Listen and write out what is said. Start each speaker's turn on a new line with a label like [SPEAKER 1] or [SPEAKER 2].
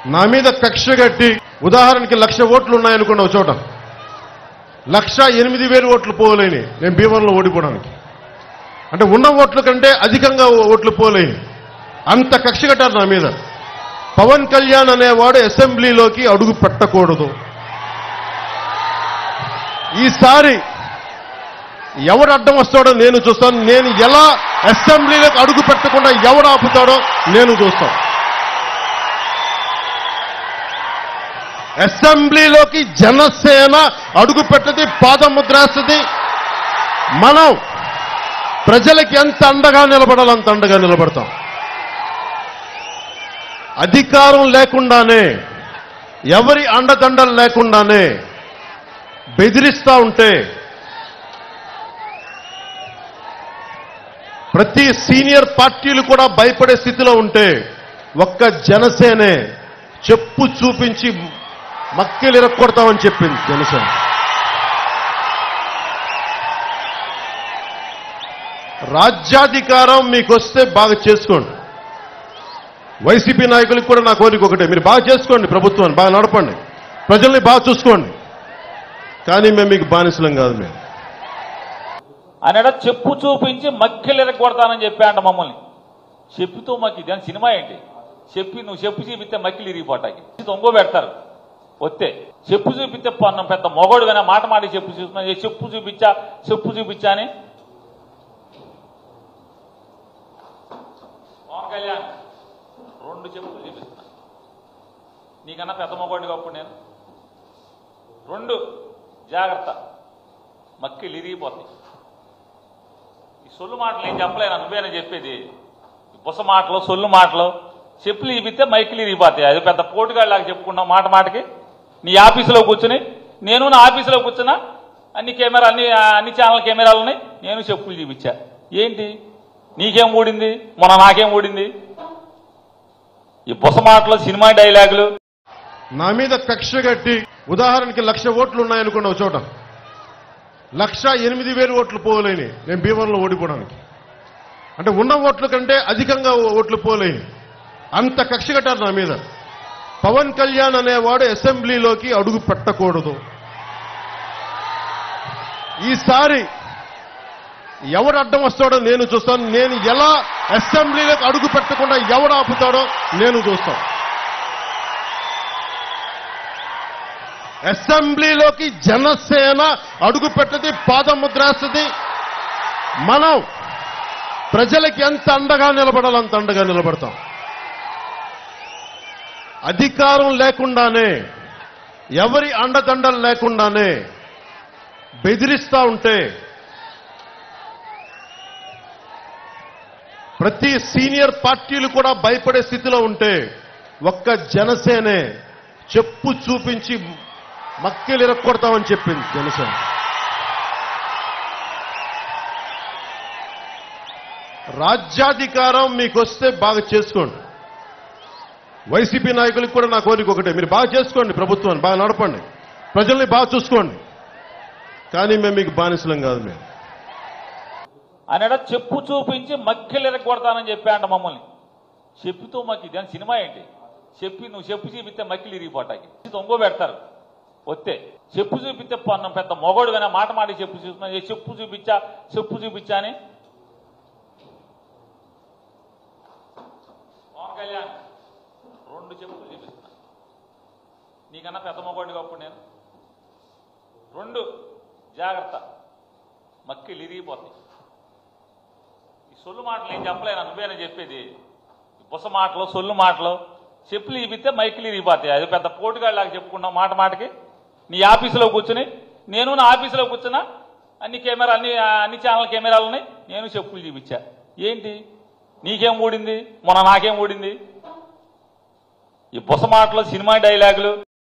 [SPEAKER 1] నా మీద కక్ష కట్టి ఉదాహరణకి లక్ష ఓట్లు ఉన్నాయనుకోండి ఒక చోట లక్ష ఎనిమిది వేలు ఓట్లు పోలేని నేను భీమవరంలో ఓడిపోవడానికి అంటే ఉన్న ఓట్ల కంటే అధికంగా ఓట్లు పోలేని అంత కక్ష కట్టారు నా మీద పవన్ కళ్యాణ్ అనేవాడు అసెంబ్లీలోకి అడుగు పెట్టకూడదు ఈసారి ఎవడు అడ్డం వస్తాడో నేను చూస్తాను నేను ఎలా అసెంబ్లీలోకి అడుగు పెట్టకుండా ఎవడు ఆపుతాడో నేను చూస్తాను అసెంబ్లీలోకి జనసేన అడుగు పెట్టది పాదముద్రేస్తుంది మనం ప్రజలకి ఎంత అండగా నిలబడాలో అంత అండగా నిలబడతాం అధికారం లేకుండానే ఎవరి అండదండలు లేకుండానే బెదిరిస్తా ఉంటే ప్రతి సీనియర్ పార్టీలు కూడా భయపడే స్థితిలో ఉంటే ఒక్క జనసేనే చెప్పు చూపించి మక్కెలు ఇరక్కొడతామని చెప్పింది జనసేన రాజ్యాధికారం మీకు వస్తే బాగా చేసుకోండి వైసీపీ నాయకులకు కూడా నా కోరిక ఒకటే మీరు బాగా చేసుకోండి ప్రభుత్వాన్ని బాగా నడపండి ప్రజల్ని బాగా చూసుకోండి కానీ మేము మీకు బానిసలం కాదు మేము
[SPEAKER 2] ఆయన చెప్పు చూపించి మక్కెలు ఎరగొడతానని చెప్పాడంట మమ్మల్ని చెప్పుతో మాకు ఇది అని సినిమా ఏంటి చెప్పి నువ్వు చెప్పు చూపిస్తే మక్కిలు ఇరిగిపోటాకి దొంగ పెడతారు వస్తే చెప్పు చూపిస్తే పన్న పెద్ద మొగోడు కానీ మాట మాట చెప్పు చూస్తున్నా ఏ చెప్పు చూపించా చెప్పు చూపించా అని పవన్ కళ్యాణ్ రెండు చెప్పులు చూపిస్తున్నా నీకన్నా పెద్ద మొగోడిగా అప్పుడు నేను రెండు జాగ్రత్త మక్కిలు ఇరిగిపోతాయి ఈ సొల్లు మాటలు ఏం చెప్పలేనా నువ్వేనా చెప్పేది ఈ బుస మాటలు సొల్లు మాటలు చెప్పులు ఇప్పితే మైకిలు ఇరిగిపోతాయి అది పెద్ద పోటుగాళ్ళలాగా చెప్పుకున్నావు మాట మాటకి నీ ఆఫీసులో కూర్చుని నేను నా ఆఫీసులో కూర్చున్నా అన్ని కెమెరా అన్ని అన్ని ఛానల్ కెమెరాలు ఉన్నాయి నేను చెప్పులు చూపించా ఏంటి నీకేం ఊడింది మొన్న నాకేం ఊడింది ఈ బుస మాటలు సినిమా డైలాగులు
[SPEAKER 1] నా మీద కక్ష కట్టి ఉదాహరణకి లక్ష ఓట్లు ఉన్నాయనుకోండి ఒక చోట లక్ష ఎనిమిది వేలు ఓట్లు పోలేని నేను భీమవరంలో ఓడిపోవడానికి అంటే ఉన్న ఓట్ల కంటే అధికంగా ఓట్లు పోలేని అంత కక్ష కట్టారు నా మీద పవన్ కళ్యాణ్ అనేవాడు అసెంబ్లీలోకి అడుగు పెట్టకూడదు ఈసారి ఎవడు అడ్డం వస్తాడో నేను చూస్తాను నేను ఎలా అసెంబ్లీలోకి అడుగు పెట్టకుండా ఎవడు ఆపుతాడో నేను చూస్తాను అసెంబ్లీలోకి జనసేన అడుగు పెట్టది పాదముద్రేస్తుంది మనం ప్రజలకి ఎంత అండగా నిలబడాలో అంత అండగా నిలబడతాం అధికారం లేకుండానే ఎవరి అండదండలు లేకుండానే బెదిరిస్తా ఉంటే ప్రతి సీనియర్ పార్టీలు కూడా భయపడే స్థితిలో ఉంటే ఒక్క జనసేనే చెప్పు చూపించి మక్కెలు ఇరక్కొడతామని చెప్పింది జనసేన రాజ్యాధికారం మీకు వస్తే బాగా చేసుకోండి వైసీపీ నాయకులకు కూడా నా కోరిక ఒకటే మీరు బాగా చేసుకోండి ప్రభుత్వాన్ని బాగా నడపండి ప్రజల్ని బాగా చూసుకోండి కానీ మేము మీకు బానిసలం కాదు మేము
[SPEAKER 2] ఆయన చెప్పు చూపించి మక్కెలు ఎరగొడతానని చెప్పాడంట మమ్మల్ని చెప్పుతో మాకు ఇది అని సినిమా ఏంటి చెప్పి నువ్వు చెప్పు చూపిస్తే మక్కిలు ఇరిగిపోటాకి దొంగ పెడతారు వస్తే చెప్పు చూపిస్తే పన్న పెద్ద మొగోడు కానీ మాట మాట చెప్పు చూస్తున్నా ఏ చెప్పు చూపించా చెప్పు చూపించా అని పవన్ కళ్యాణ్ రెండు చెప్పులు చూపిస్తున్నా నీకన్నా పెద్ద మొగోడిగా అప్పుడు నేను రెండు జాగ్రత్త మక్కిలు ఇరిగిపోతాయి ఈ సొల్లు మాటలు ఏం చెప్పలేనా నువ్వేనా చెప్పేది ఈ బుస మాటలు సొల్లు మాటలు చెప్పులు ఇప్పితే మైకిలు ఇరిగిపోతాయి అది పెద్ద పోటుగాళ్ళలాగా చెప్పుకున్నావు మాట మాటకి నీ ఆఫీసులో కూర్చుని నేను నా ఆఫీసులో కూర్చున్నా అన్ని కెమెరా అన్ని అన్ని ఛానల్ కెమెరాలు ఉన్నాయి నేను చెప్పులు చూపించా ఏంటి నీకేం ఊడింది మొన్న నాకేం ఊడింది ఈ బుస మాటలు సినిమా డైలాగులు